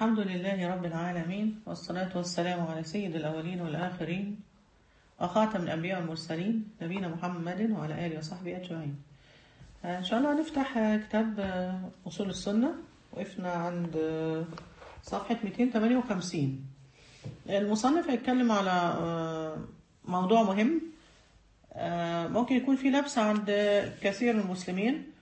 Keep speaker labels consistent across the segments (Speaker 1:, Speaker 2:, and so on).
Speaker 1: الحمد لله رب العالمين والصلاة والسلام على سيد الأولين والآخرين وخاتم الأنبياء والمرسلين نبينا محمد وعلى آله وصحبه أجمعين آه، إن شاء الله هنفتح آه، كتاب آه، أصول السنة وقفنا عند آه، صفحة 258 المصنف هيتكلم على آه، موضوع مهم آه، ممكن يكون في لبس عند كثير من المسلمين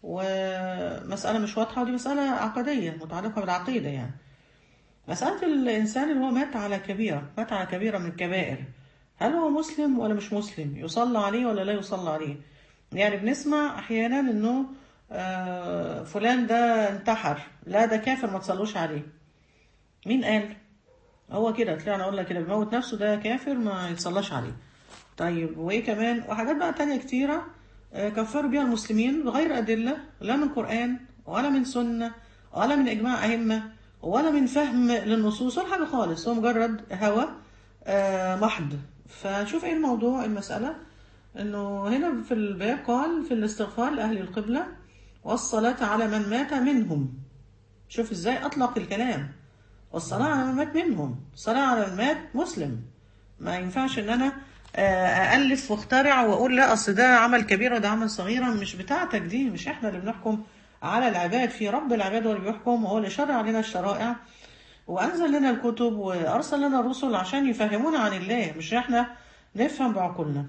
Speaker 1: ومسألة مش واضحة ودي مسألة عقدية متعلقة بالعقيدة يعني مسألة الإنسان اللي هو مات على كبيرة مات على كبيرة من الكبائر هل هو مسلم ولا مش مسلم يصلى عليه ولا لا يصلى عليه يعني بنسمع أحيانا إنه آه، فلان ده انتحر لا ده كافر ما تصلوش عليه مين قال هو كده طلعنا اقول لك كده بيموت نفسه ده كافر ما يتصلاش عليه طيب وايه كمان وحاجات بقى تانية كتيرة آه، كفروا بيها المسلمين بغير أدلة لا من قرآن ولا من سنة ولا من إجماع أئمة ولا من فهم للنصوص ولا حاجة خالص هو مجرد هوى آه، محض فشوف ايه الموضوع المسألة انه هنا في الباب قال في الاستغفار لأهل القبلة والصلاة على من مات منهم شوف ازاي أطلق الكلام والصلاة على من مات منهم الصلاة على من مات مسلم ما ينفعش ان انا آه، ألف واخترع واقول لا اصل ده عمل كبير وده عمل صغيرة مش بتاعتك دي مش احنا اللي بنحكم على العباد في رب العباد هو اللي بيحكم وهو اللي شرع لنا الشرائع وأنزل لنا الكتب وأرسل لنا الرسل عشان يفهمونا عن الله مش احنا نفهم بعقولنا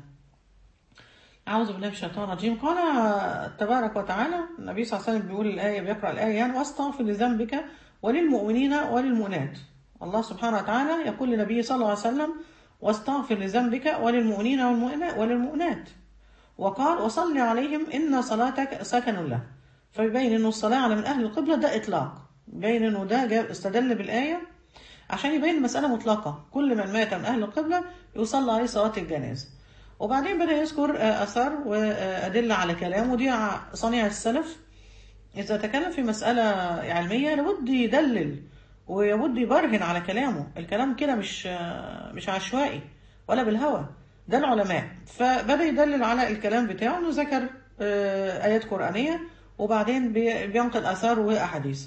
Speaker 1: أعوذ بالله من الشيطان الرجيم قال تبارك وتعالى النبي صلى الله عليه وسلم بيقول الآية بيقرأ الآية يعني واستغفر لذنبك وللمؤمنين وللمؤمنات الله سبحانه وتعالى يقول لنبيه صلى الله عليه وسلم واستغفر لذنبك وللمؤمنين والمؤمنات والمؤمنات وقال وصل عليهم إن صلاتك سكن له فيبين إنه الصلاة على من أهل القبلة ده إطلاق يبين إنه ده جاب استدل بالآية عشان يبين المسألة مطلقة كل من مات من أهل القبلة يصلى عليه صلاة الجنازة وبعدين بدأ يذكر آه، أثر وأدلة على كلامه ودي ع- صنيع السلف إذا تكلم في مسألة علمية لابد يدلل ويبد يبرهن على كلامه الكلام كده مش آه، مش عشوائي ولا بالهوى ده العلماء فبدأ يدلل على الكلام بتاعه انه ذكر آه، آيات قرآنية وبعدين بي- بينقل آثار وأحاديث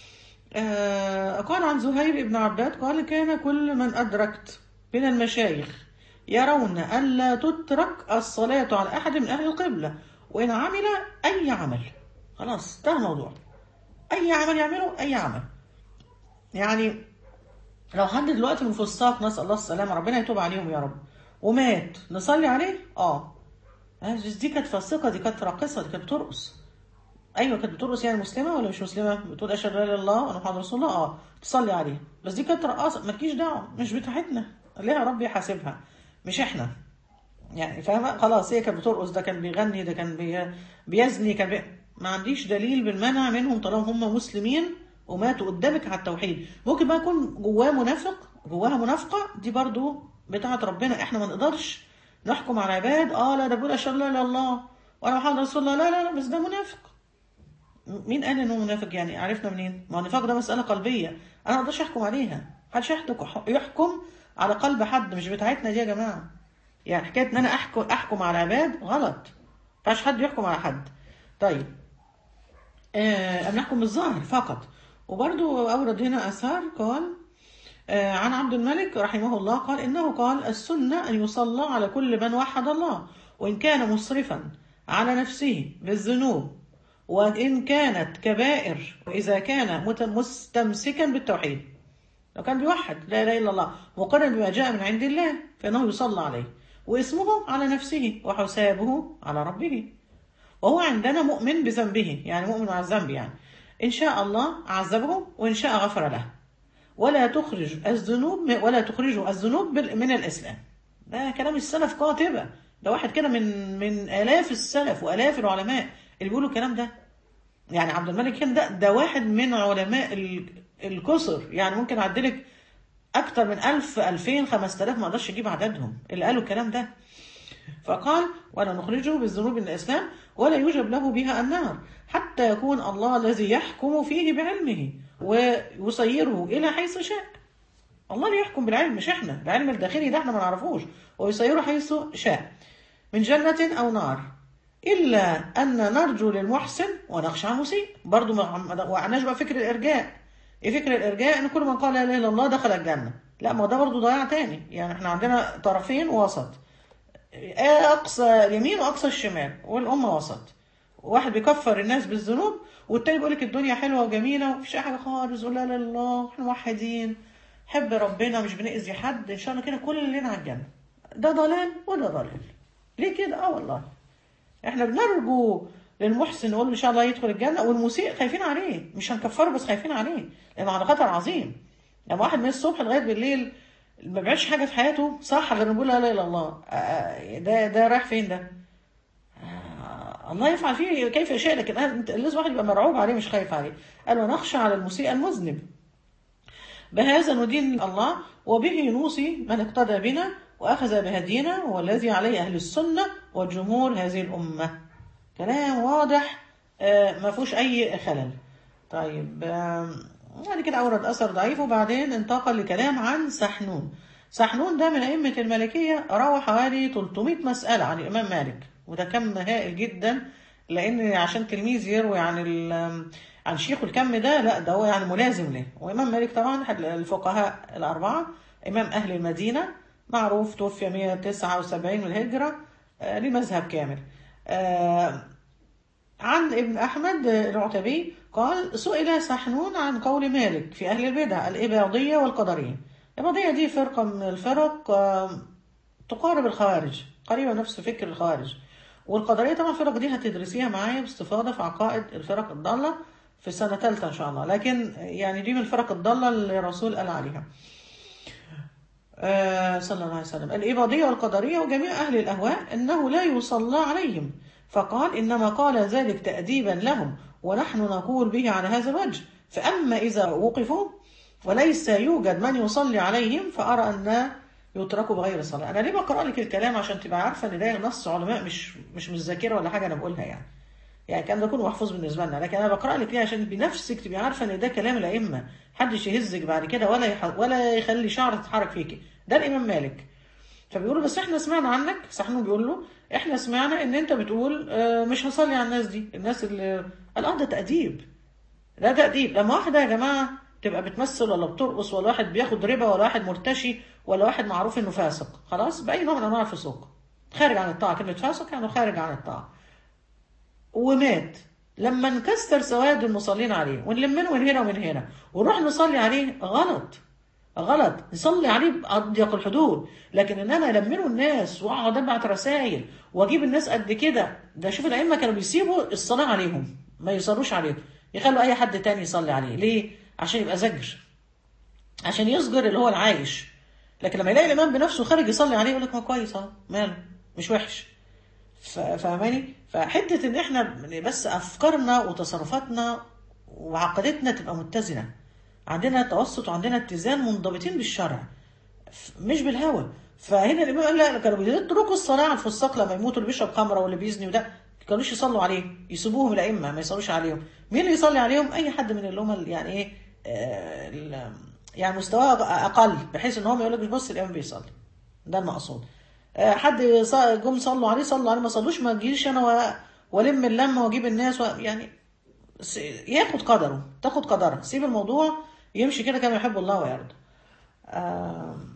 Speaker 1: آه، قال عن زهير بن عباد قال كان كل من أدركت من المشايخ يرون ألا تترك الصلاة على أحد من أهل القبلة وإن عمل أي عمل خلاص انتهى الموضوع أي عمل يعمله أي عمل يعني لو حد دلوقتي من فساق نسأل الله السلامة ربنا يتوب عليهم يا رب ومات نصلي عليه اه آه، بس دي كانت فاسقة دي كانت راقصة دي كانت بترقص ايوه كانت بترقص يعني مسلمه ولا مش مسلمه بتقول اشهد ان لا اله الا الله وانا محمد رسول الله اه تصلي عليه بس دي كانت رقاصه مالكيش دعوه مش بتاعتنا ليها رب يحاسبها مش احنا يعني فاهمه خلاص هي كانت بترقص ده كان بيغني ده كان بي... بيزني كان بي... ما عنديش دليل بالمنع منهم طالما هم مسلمين وماتوا قدامك على التوحيد ممكن بقى يكون جواه منافق جواها منافقه دي برضو بتاعه ربنا احنا ما نقدرش نحكم على عباد اه لا ده بيقول اشهد ان لا اله الا الله وانا محمد رسول الله لا لا لا بس ده منافق مين قال انه منافق يعني عرفنا منين؟ ما هو النفاق ده مسألة قلبية، أنا ما اقدرش أحكم عليها، محدش يحكم يحكم على قلب حد مش بتاعتنا دي يا جماعة. يعني حكاية إن أنا أحكم أحكم على عباد غلط. ما ينفعش حد يحكم على حد. طيب. آه أنا نحكم بالظاهر فقط. وبرضو أورد هنا آثار قال آه عن عبد الملك رحمه الله قال إنه قال السنة أن يصلى على كل من وحد الله وإن كان مسرفا على نفسه بالذنوب وإن كانت كبائر وإذا كان مت- مستمسكا بالتوحيد لو كان بيوحد لا إله إلا الله مقرا بما جاء من عند الله فإنه يصلى عليه واسمه على نفسه وحسابه على ربه وهو عندنا مؤمن بذنبه يعني مؤمن على الذنب يعني إن شاء الله عذبه وإن شاء غفر له ولا تخرج الذنوب ولا تخرجه الذنوب بال- من الإسلام ده كلام السلف قاطبة ده واحد كده من من آلاف السلف وآلاف العلماء اللي بيقولوا الكلام ده يعني عبد الملك كان ده ده واحد من علماء ال- الكسر يعني ممكن أعدلك أكتر من ألف ألفين خمسة آلاف ما أقدرش أجيب عددهم اللي قالوا الكلام ده فقال ولا نخرجه بالذنوب من الإسلام ولا يوجب له بها النار حتى يكون الله الذي يحكم فيه بعلمه ويسيره إلى حيث شاء الله اللي يحكم بالعلم مش احنا العلم الداخلي ده احنا ما نعرفوش ويسيره حيث شاء من جنة أو نار إلا أن نرجو للمحسن ونخشى على المسيء برضو ما ما وقعناش بقى فكر الإرجاء ايه فكر الارجاء ان كل من قال لا اله الا الله دخل الجنه لا ما ده برضه ضياع تاني يعني احنا عندنا طرفين وسط اقصى اليمين واقصى الشمال والامه وسط واحد بيكفر الناس بالذنوب والتاني بيقول لك الدنيا حلوه وجميله ومفيش اي حاجه خالص ولا لا اله الا الله احنا موحدين حب ربنا مش بنأذي حد ان شاء الله كده كلنا على الجنه ده ضلال وده ضلال ليه كده اه والله احنا بنرجو للمحسن نقول ان شاء الله يدخل الجنه والمسيء خايفين عليه مش هنكفره بس خايفين عليه لانه على خطر عظيم لما واحد من الصبح لغايه بالليل ما بيعملش حاجه في حياته صح غير نقول لا اله الا الله آه، ده ده رايح فين ده؟ آه، الله يفعل فيه كيف يشاء لكن أنت- لازم واحد يبقى مرعوب عليه مش خايف عليه قال ونخشى على المسيء المذنب بهذا ندين الله وبه نوصي من اقتدى بنا وأخذ بهدينا والذي عليه أهل السنة وجمهور هذه الأمة كلام واضح آه، ما فيهوش أي خلل طيب آم، يعني كده أورد أثر ضعيف وبعدين انتقل لكلام عن سحنون سحنون ده من أئمة المالكية روى حوالي 300 مسألة عن الإمام مالك وده كم هائل جدا لأن عشان تلميذ يروي عن ال- عن شيخه الكم ده لا ده هو يعني ملازم له وإمام مالك طبعا أحد الفقهاء الأربعة إمام أهل المدينة معروف توفي 179 من الهجرة آه، ليه مذهب كامل آه، عن ابن أحمد العتبي قال سئل سحنون عن قول مالك في أهل البدع الإباضية والقدرية الإباضية دي فرقة من الفرق آه، تقارب الخوارج قريبة نفس فكر الخوارج والقدرية طبعا الفرق دي هتدرسيها معايا باستفاضة في عقائد الفرق الضالة في سنة ثالثة إن شاء الله لكن يعني دي من الفرق الضالة اللي الرسول قال عليها آه صلى الله عليه وسلم الإباضية والقدرية وجميع أهل الأهواء أنه لا يصلى عليهم فقال إنما قال ذلك تأديبا لهم ونحن نقول به على هذا الوجه فأما إذا وقفوا وليس يوجد من يصلي عليهم فأرى أن يتركوا بغير صلاة أنا ليه بقرأ لك الكلام عشان تبقى عارفة إن ده نص علماء مش مش من الذاكرة ولا حاجة أنا بقولها يعني يعني الكلام ده كله محفوظ بالنسبه لنا لكن انا بقرا لك ليه عشان بنفسك تبقي عارفه ان ده كلام الائمه محدش يهزك بعد كده ولا يح... ولا يخلي شعرك تتحرك فيكي ده الامام مالك فبيقولوا بس احنا سمعنا عنك سحنون بيقول له احنا سمعنا ان انت بتقول آه، مش هصلي على الناس دي الناس اللي الان ده تاديب ده تأديب لما واحدة يا جماعة تبقى بتمثل ولا بترقص ولا واحد بياخد ربا ولا واحد مرتشي ولا واحد معروف انه فاسق خلاص بأي نوع من انواع الفسوق خارج عن الطاعة كلمة فاسق يعني خارج عن الطاعة ومات لما نكسر سواد المصلين عليه ونلمنه من هنا ومن هنا ونروح نصلي عليه غلط غلط نصلي عليه بأضيق الحدود لكن ان انا المنه الناس واقعد ابعت رسائل واجيب الناس قد كده ده شوف الائمه كانوا بيسيبوا الصلاه عليهم ما يصلوش عليهم يخلوا اي حد تاني يصلي عليه ليه عشان يبقى زجر عشان يصغر اللي هو العايش لكن لما يلاقي الامام بنفسه خارج يصلي عليه يقول لك ما كويس اهو ماله مش وحش ف- فاهماني فحته ان احنا بس افكارنا وتصرفاتنا وعقيدتنا تبقى متزنه عندنا توسط وعندنا اتزان منضبطين بالشرع ف- مش بالهوى فهنا الامام قال لا كانوا بيتركوا الصلاه على الفساق لما يموتوا اللي بيشرب خمره واللي بيزني وده ما كانوش يصلوا عليه يسيبوهم الائمه ما يصلوش عليهم مين اللي يصلي عليهم اي حد من اللي هم ال- يعني ايه آه ال- يعني مستواه اقل بحيث ان هم يقول لك بص الامام بيصلي ده المقصود آه، حد ص- جم صلوا عليه صلوا عليه ما صلوش ما تجيش انا و- والم اللمه واجيب الناس و... يعني س- ياخد قدره تاخد قدرها سيب الموضوع يمشي كده كما يحب الله ويرضى آم،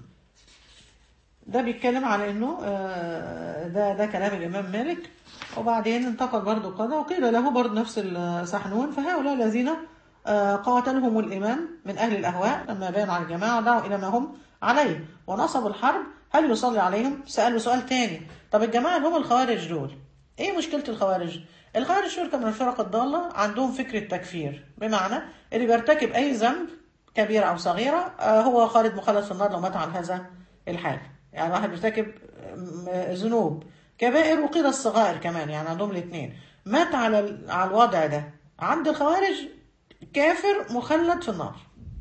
Speaker 1: ده بيتكلم على انه آه، ده ده كلام الامام مالك وبعدين انتقل برضه قضى وقيل له برضه نفس السحنون فهؤلاء الذين آه، قاتلهم الامام من اهل الاهواء لما بانوا على الجماعه دعوا الى ما هم عليه ونصبوا الحرب هل يصلي عليهم؟ سالوا سؤال تاني طب الجماعه اللي هم الخوارج دول ايه مشكله الخوارج؟ الخوارج فرقه من الفرق الضاله عندهم فكره تكفير بمعنى اللي بيرتكب اي ذنب كبيره او صغيره آه، هو خالد مخلد في النار لو مات على هذا الحال يعني واحد بيرتكب م- ذنوب كبائر وقيل الصغائر كمان يعني عندهم الاثنين مات على ال- على الوضع ده عند الخوارج كافر مخلد في النار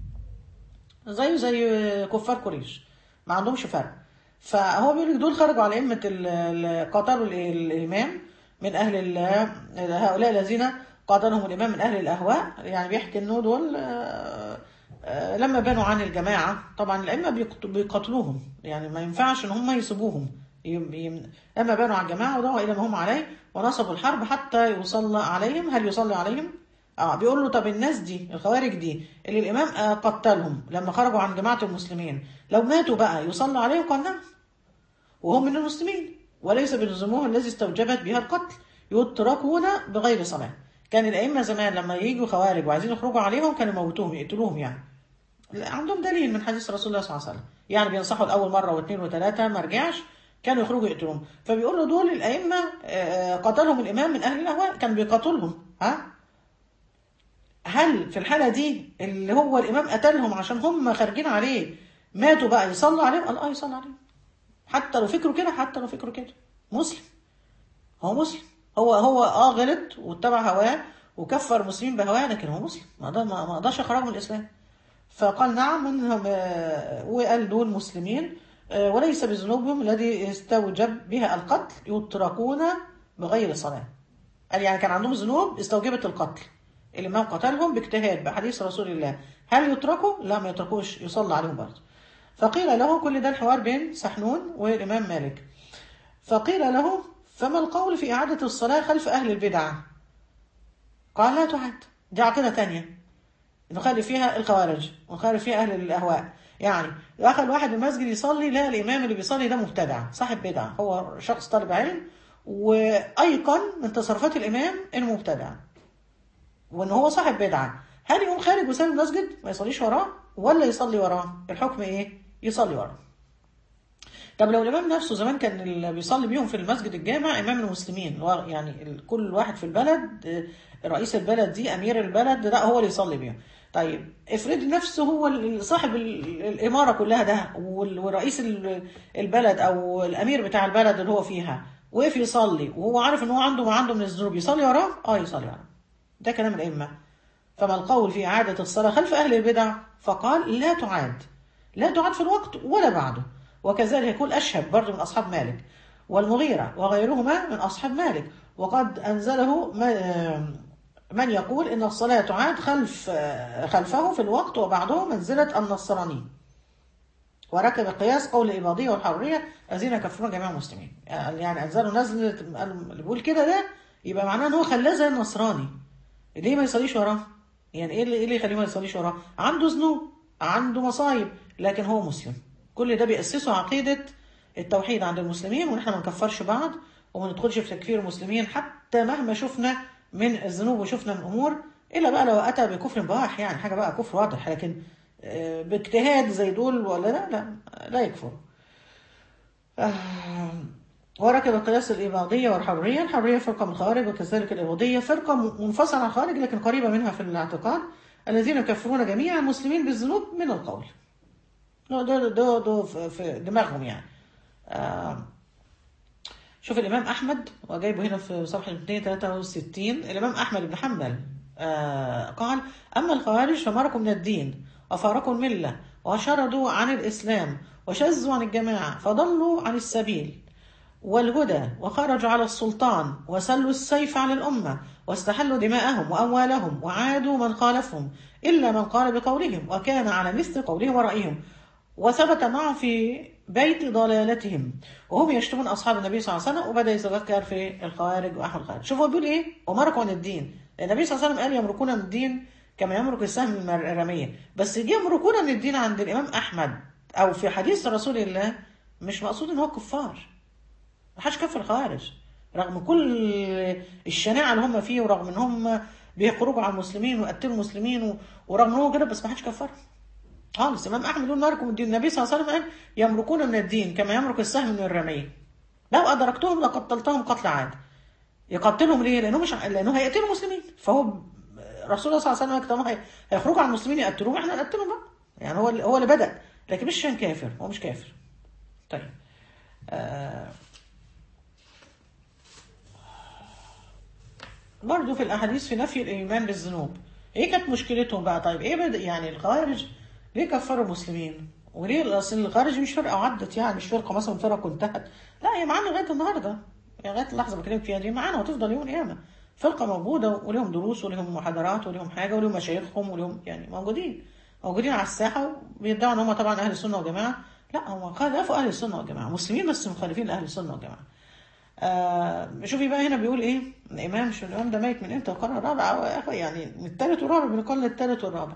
Speaker 1: زيه زي كفار قريش ما عندهمش فرق فهو بيقول لك دول خرجوا على ائمه ال- ال- قاتلوا ال- الامام من اهل ال- هؤلاء الذين قاتلهم الامام من اهل الاهواء يعني بيحكي انه دول آه، آه، لما بانوا عن الجماعه طبعا الائمه بيقت- بيقاتلوهم يعني ما ينفعش ان هم يسيبوهم يم- يم- لما بانوا على الجماعه ودعوا الى ما هم عليه ونصبوا الحرب حتى يصلى عليهم هل يصلي عليهم اه بيقول له طب الناس دي الخوارج دي اللي الامام آه قتلهم لما خرجوا عن جماعه المسلمين لو ماتوا بقى يصلى عليهم قال نعم وهم من المسلمين وليس بلزومهم الذي استوجبت بها القتل يتركون بغير صلاه كان الائمه زمان لما يجوا خوارج وعايزين يخرجوا عليهم كانوا يموتوهم يقتلوهم يعني عندهم دليل من حديث رسول الله صلى الله عليه وسلم يعني بينصحوا الاول مره واثنين وثلاثه ما رجعش كانوا يخرجوا يقتلوهم فبيقول له دول الائمه آه، قتلهم الامام من اهل الاهواء كان بيقاتلهم ها هل في الحاله دي اللي هو الامام قتلهم عشان هم خارجين عليه ماتوا بقى يصلوا عليهم قال اه يصلي عليهم حتى لو فكروا كده حتى لو فكروا كده مسلم هو مسلم هو هو اه غلط واتبع هواه وكفر المسلمين بهواه لكن هو مسلم ما ده ما ما اقدرش اخرجه من الاسلام فقال نعم انهم آه، وقال دول مسلمين آه، وليس بذنوبهم الذي استوجب بها القتل يتركون بغير صلاه قال يعني كان عندهم ذنوب استوجبت القتل الامام قتلهم باجتهاد بحديث رسول الله هل يتركوا؟ لا ما يتركوش يصلى عليهم برضه فقيل له كل ده الحوار بين سحنون والامام مالك فقيل له فما القول في اعاده الصلاه خلف اهل البدع قال لا تعاد دي عقيده تانية نخالف فيها الخوارج ونخالف فيها اهل الاهواء يعني دخل واحد المسجد يصلي لا الامام اللي بيصلي ده مبتدع صاحب بدعه هو شخص طالب علم وايقن من تصرفات الامام انه مبتدع وان هو صاحب بدعه هل يقوم خارج وساب المسجد ما يصليش وراه ولا يصلي وراه الحكم ايه يصلي وراه طب لو الامام نفسه زمان كان اللي بيصلي بيهم في المسجد الجامع امام المسلمين اللي هو يعني ال- كل واحد في البلد آه، رئيس البلد دي امير البلد لا هو اللي يصلي بيهم طيب افرض نفسه هو ال- صاحب ال- الاماره كلها ده وال- ورئيس ال- البلد او الامير بتاع البلد اللي هو فيها وقف يصلي وهو عارف ان هو عنده ما عنده من الذنوب يصلي وراه اه يصلي وراه ده كلام الائمه فما القول في إعادة الصلاة خلف أهل البدع فقال لا تعاد لا تعاد في الوقت ولا بعده وكذلك يقول أشهب برضه من أصحاب مالك والمغيرة وغيرهما من أصحاب مالك وقد أنزله م- من يقول إن الصلاة تعاد خلف خلفه في الوقت وبعده منزلة النصراني وركب قياس قول الإباضية والحرية الذين يكفرون جميع المسلمين يعني أنزلوا نزلة اللي بيقول كده ده يبقى معناه إن هو خلاه زي النصراني ليه ما يصليش وراه؟ يعني ايه اللي ايه اللي يخليه ما يصليش وراه؟ عنده ذنوب، عنده مصايب، لكن هو مسلم. كل ده بيأسسوا عقيدة التوحيد عند المسلمين وان احنا ما نكفرش بعض وما ندخلش في تكفير المسلمين حتى مهما شفنا من الذنوب وشفنا من امور الا بقى لو اتى بكفر بواح يعني حاجه بقى كفر واضح لكن آه، باجتهاد زي دول ولا لا لا لا يكفر. آه، وركب القياس الإباضية والحرية الحرية فرقة من الخوارج وكذلك الإباضية فرقة منفصلة عن الخوارج لكن قريبة منها في الاعتقاد الذين يكفرون جميع المسلمين بالذنوب من القول ده ده ده, ده في- في دماغهم يعني آه شوف الإمام أحمد وجايبه هنا في صفحة 263 الإمام أحمد بن حنبل آه قال أما الخوارج فمرقوا من الدين وفارقوا الملة وشردوا عن الإسلام وشزوا عن الجماعة فضلوا عن السبيل والهدى وخرجوا على السلطان وسلوا السيف على الأمة واستحلوا دماءهم وأموالهم وعادوا من خالفهم إلا من قال بقولهم وكان على مثل قولهم ورأيهم وثبت معه في بيت ضلالتهم وهم يشتمون أصحاب النبي صلى الله عليه وسلم وبدأ يتذكر في الخوارج وأحد الخوارج شوفوا هو بيقول إيه ومرقوا عن الدين النبي صلى الله عليه وسلم قال يمرقون من الدين كما يمرق السهم من الرمية بس دي يمرقون من الدين عند الإمام أحمد أو في حديث رسول الله مش مقصود إن هو كفار ما حدش كفر الخوارج رغم كل الشناعة اللي هم فيه ورغم ان هم بيخرجوا على المسلمين ويقتلوا المسلمين و- ورغم ان هو كده بس ما حدش كفرهم خالص الامام احمد يقول ناركم الدين النبي صلى الله عليه وسلم قال يمرقون من الدين كما يمرق السهم من الرمية لو ادركتهم لقتلتهم قتل عاد يقتلهم ليه؟ لانه مش لانه هيقتلوا المسلمين فهو رسول الله صلى الله عليه وسلم كانوا هي- هيخرجوا على المسلمين يقتلوهم احنا نقتلهم بقى يعني هو اللي- هو اللي بدا لكن مش عشان كافر هو مش كافر طيب آه برضه في الاحاديث في نفي الايمان بالذنوب ايه كانت مشكلتهم بقى طيب ايه بد... يعني الخوارج ليه كفروا المسلمين وليه اصل الخوارج مش فرقه عدت يعني مش فرقه مثلا فرقه انتهت لا هي معانا لغايه النهارده يعني لغايه اللحظه اللي بكلمك فيها دي معانا وتفضل يوم القيامه فرقه موجوده وليهم دروس وليهم محاضرات وليهم حاجه وليهم مشايخهم وليهم يعني موجودين موجودين على الساحه وبيدعوا ان هم طبعا اهل السنه والجماعه لا هم خالفوا اهل السنه والجماعه مسلمين بس مخالفين لاهل السنه والجماعه آه شوفي بقى هنا بيقول ايه الامام مش الامام ده ميت من امتى القرن الرابع يعني من الثالث والرابع من القرن الثالث والرابع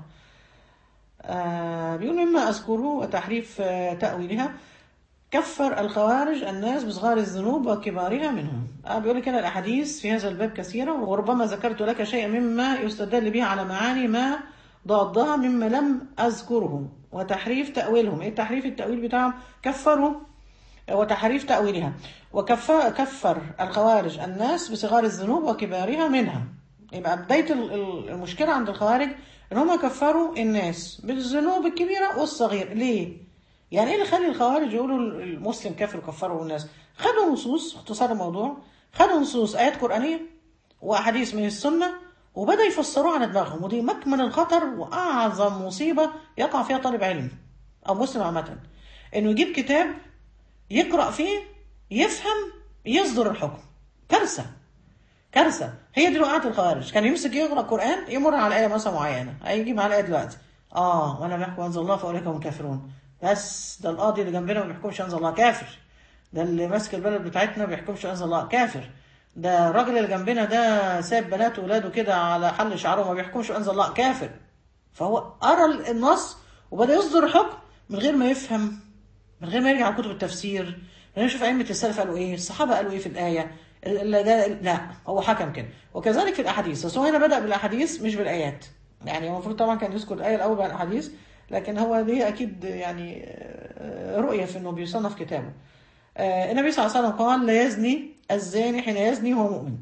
Speaker 1: آه بيقول مما اذكره وتحريف آه تاويلها كفر الخوارج الناس بصغار الذنوب وكبارها منهم آه بيقول لك هنا الاحاديث في هذا الباب كثيره وربما ذكرت لك شيئا مما يستدل به على معاني ما ضادها مما لم اذكره وتحريف تاويلهم ايه تحريف التاويل بتاعهم كفروا وتحريف تأويلها وكفر الخوارج الناس بصغار الذنوب وكبارها منها يبقى بداية المشكلة عند الخوارج ان هم كفروا الناس بالذنوب الكبيرة والصغير ليه؟ يعني ايه اللي خلي الخوارج يقولوا المسلم كافر وكفروا الناس؟ خدوا نصوص اختصار الموضوع خدوا نصوص آيات قرآنية وأحاديث من السنة وبدأ يفسروها على دماغهم ودي مكمن الخطر وأعظم مصيبة يقع فيها طالب علم أو مسلم عامة إنه يجيب كتاب يقرأ فيه يفهم يصدر الحكم كارثة كارثة هي دي وقعت الخوارج كان يمسك يقرأ القرآن يمر على آية مثلا معينة هيجي مع الآية دلوقتي اه وانا بحكم انزل الله فاولئك هم الكافرون بس ده القاضي اللي جنبنا ما بيحكمش انزل الله كافر ده اللي ماسك البلد بتاعتنا ما بيحكمش انزل الله كافر ده الراجل اللي جنبنا ده ساب بناته وولاده كده على حل شعره ما بيحكمش انزل الله كافر فهو قرا النص وبدا يصدر حكم من غير ما يفهم من غير ما يرجع على كتب التفسير من غير ما يشوف ائمه السلف قالوا ايه الصحابه قالوا ايه في الايه لا, ده لا هو حكم كده وكذلك في الاحاديث بس هو هنا بدا بالاحاديث مش بالايات يعني هو المفروض طبعا كان يذكر الايه الاول بعد الاحاديث لكن هو دي اكيد يعني رؤيه في انه بيصنف كتابه النبي صلى الله عليه وسلم قال لا يزني الزاني حين يزني وهو مؤمن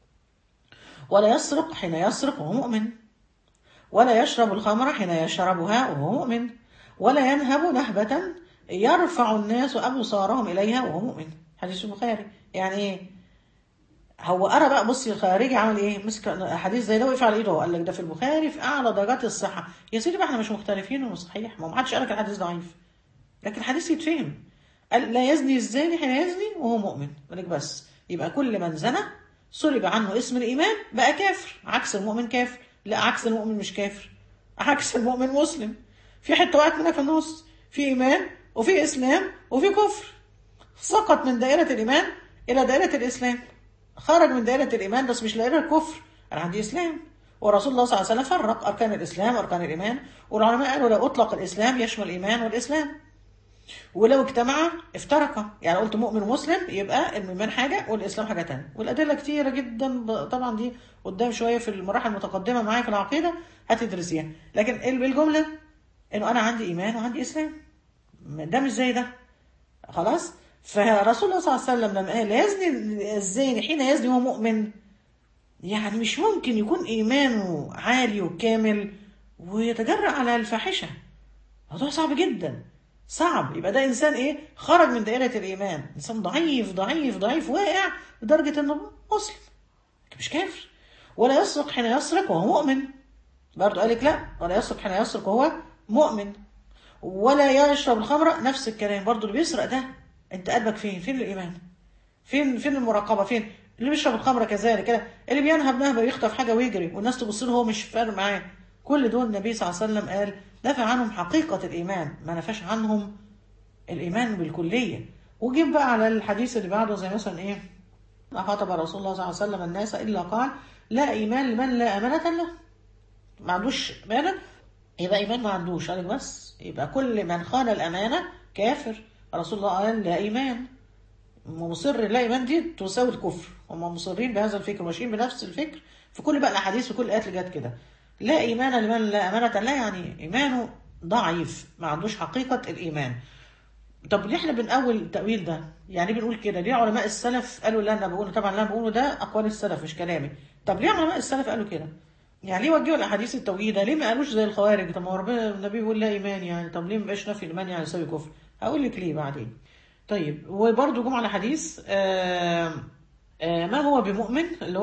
Speaker 1: ولا يسرق حين يسرق وهو مؤمن ولا يشرب الخمر حين يشربها وهو مؤمن ولا ينهب نهبة يرفع الناس أبصارهم إليها وهو مؤمن حديث البخاري يعني إيه هو قرا بقى بصي الخارجي عمل ايه مسك حديث زي ده وقف على ايده قال لك ده في البخاري في اعلى درجات الصحه يا سيدي بقى احنا مش مختلفين انه صحيح ما حدش قال لك الحديث ضعيف لكن الحديث يتفهم قال لا يزني الزاني حين يزني وهو مؤمن قال لك بس يبقى كل من زنى سلب عنه اسم الايمان بقى كافر عكس المؤمن كافر لا عكس المؤمن مش كافر عكس المؤمن مسلم في حته وقعت منها في النص في ايمان وفي اسلام وفي كفر سقط من دائره الايمان الى دائره الاسلام خرج من دائرة الإيمان بس مش دائرة الكفر أنا عندي إسلام ورسول الله صلى الله عليه وسلم فرق أركان الإسلام وأركان الإيمان والعلماء قالوا لو أطلق الإسلام يشمل الإيمان والإسلام ولو اجتمعا افترقا يعني قلت مؤمن ومسلم يبقى الإيمان حاجة والإسلام حاجة تانية والأدلة كتيرة جدا طبعا دي قدام شوية في المراحل المتقدمة معايا في العقيدة هتدرسيها لكن بالجملة إنه أنا عندي إيمان وعندي إسلام ده مش زي ده خلاص فرسول الله صلى الله عليه وسلم لما قال يزني الزاني حين يزني وهو مؤمن يعني مش ممكن يكون ايمانه عالي وكامل ويتجرأ على الفاحشه موضوع صعب جدا صعب يبقى ده انسان ايه خرج من دائره الايمان انسان ضعيف ضعيف ضعيف واقع لدرجه انه مسلم مش كافر ولا يسرق حين يسرق وهو مؤمن برضه قالك لا ولا يسرق حين يسرق وهو مؤمن ولا يشرب الخمر نفس الكلام برضه اللي بيسرق ده انت قلبك فين فين الايمان فين فين المراقبه فين اللي بيشرب الخمره كذلك كده اللي بينهب نهبه يخطف حاجه ويجري والناس تبص له هو مش فارق معاه كل دول النبي صلى الله عليه وسلم قال نفى عنهم حقيقه الايمان ما نفاش عنهم الايمان بالكليه وجيب بقى على الحديث اللي بعده زي مثلا ايه خاطب رسول الله صلى الله عليه وسلم الناس الا قال لا ايمان لمن لا امانه له ما عندوش امانه يبقى ايمان ما عندوش قال بس يبقى كل من خان الامانه كافر رسول الله قال لا إيمان مصر لا إيمان دي تساوي الكفر هم مصرين بهذا الفكر ماشيين بنفس الفكر في كل بقى الأحاديث في كل الآيات اللي جت كده لا إيمان لمن لا أمانة لا يعني إيمانه ضعيف ما عندوش حقيقة الإيمان طب ليه احنا بنقول التأويل ده؟ يعني بنقول كده ليه علماء السلف قالوا اللي انا بقوله طبعا اللي انا بقوله ده أقوال السلف مش كلامي طب ليه علماء السلف قالوا كده؟ يعني ليه وجهوا الاحاديث التوحيده؟ ليه ما قالوش زي الخوارج؟ طب ما هو ربنا النبي بيقول لا ايمان يعني طب ليه ما بقاش نفي الايمان يعني يساوي كفر؟ هقول لك ليه بعدين طيب وبرده جم على حديث آآ آآ ما هو بمؤمن اللي هو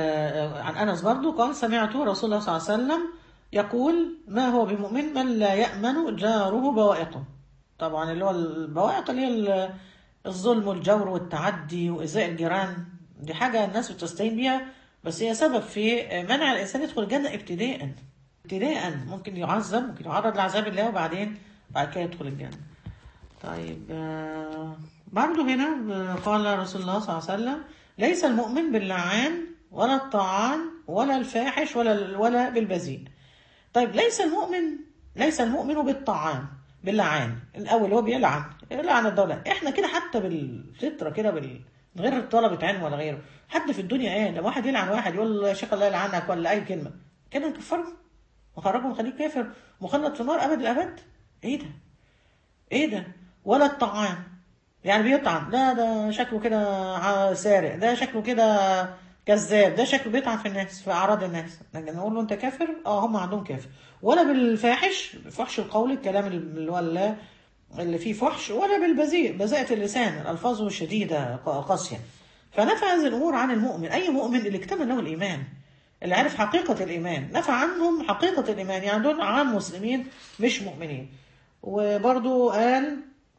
Speaker 1: عن انس برضو قال سمعت رسول الله صلى الله عليه وسلم يقول ما هو بمؤمن من لا يامن جاره بوائقه طبعا اللي هو البوائق اللي هي الظلم والجور والتعدي وايذاء الجيران دي حاجه الناس بتستهين بيها بس هي سبب في منع الانسان يدخل الجنه ابتداء ابتداء ممكن يعذب ممكن يعرض لعذاب الله وبعدين بعد كده يدخل الجنه طيب برضو هنا قال رسول الله صلى الله عليه وسلم ليس المؤمن باللعان ولا الطعان ولا الفاحش ولا ولا بالبذيء طيب ليس المؤمن ليس المؤمن بالطعان باللعان الاول هو بيلعن يلعن الدوله احنا كده حتى بالفطره كده بال من غير طلبة علم ولا غيره حد في الدنيا ايه لما واحد يلعن واحد يقول له يا شيخ الله يلعنك ولا اي كلمه كده نكفره وخرجه ونخليه كافر مخلد في النار ابد الابد ايه ده ايه ده ولا الطعام يعني بيطعن لا ده شكله كده سارق ده شكله كده كذاب ده شكله بيطعن في الناس في اعراض الناس لكن نقول له انت كافر اه هم عندهم كافر ولا بالفاحش فحش القول الكلام اللي هو اللي فيه فحش ولا بالبذيء بذاءة اللسان الالفاظ الشديده قاسيه فنفى هذه الامور عن المؤمن اي مؤمن اللي اكتمل له الايمان اللي عرف حقيقه الايمان نفى عنهم حقيقه الايمان يعني دول عام مسلمين مش مؤمنين وبرضو قال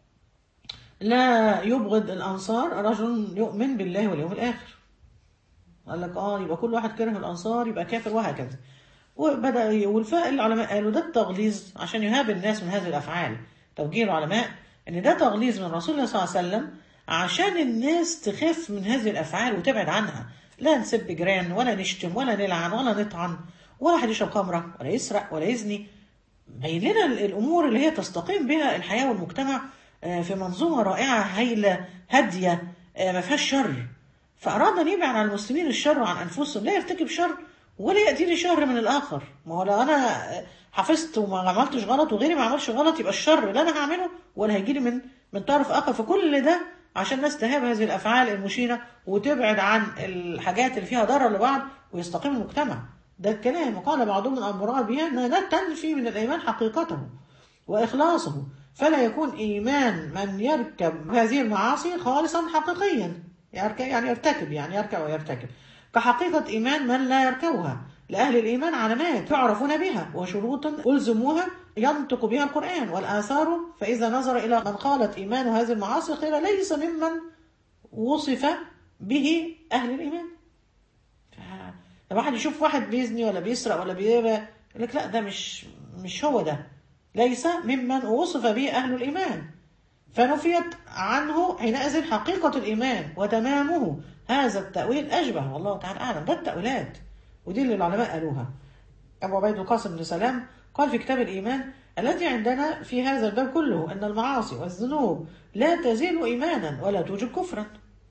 Speaker 1: لا يبغض الأنصار رجل يؤمن بالله واليوم الآخر قال لك اه يبقى كل واحد كره الأنصار يبقى كافر وهكذا وبدأ والفاء العلماء قالوا ده التغليظ عشان يهاب الناس من هذه الأفعال توجيه العلماء إن ده تغليظ من رسول الله صلى الله عليه وسلم عشان الناس تخاف من هذه الأفعال وتبعد عنها لا نسب جيران ولا نشتم ولا نلعن ولا نطعن ولا حد يشرب خمرة ولا يسرق ولا يزني بين لنا الأمور اللي هي تستقيم بها الحياة والمجتمع في منظومة رائعة هايلة هادية ما فيهاش شر فأراد أن يبعد عن المسلمين الشر عن أنفسهم لا يرتكب شر ولا يأتي لي شر من الآخر ما هو لو أنا حفظت وما عملتش غلط وغيري ما عملش غلط يبقى الشر لا أنا هعمله ولا هيجي لي من من طرف آخر فكل ده عشان الناس تهاب هذه الأفعال المشينة وتبعد عن الحاجات اللي فيها ضرر لبعض ويستقيم المجتمع ده الكلام وقال بعضهم من المراد بها أن ده تنفي من الإيمان حقيقته وإخلاصه فلا يكون إيمان من يركب هذه المعاصي خالصا حقيقيا يعني يرتكب يعني يركب ويرتكب كحقيقة إيمان من لا يركبها لأهل الإيمان علامات يعرفون بها وشروط ألزموها ينطق بها القرآن والآثار فإذا نظر إلى من قالت إيمان هذه المعاصي قيل ليس ممن وصف به أهل الإيمان لما واحد يشوف واحد بيزني ولا بيسرق ولا بيبقى يقول لك لا ده مش مش هو ده ليس ممن وصف به أهل الإيمان فنفيت عنه حينئذ حقيقة الإيمان وتمامه هذا التأويل أشبه والله تعالى أعلم ده التأويلات ودي اللي العلماء قالوها أبو عبيد القاسم بن سلام قال في كتاب الإيمان الذي عندنا في هذا الباب كله أن المعاصي والذنوب لا تزيل إيمانا ولا توجب كفرا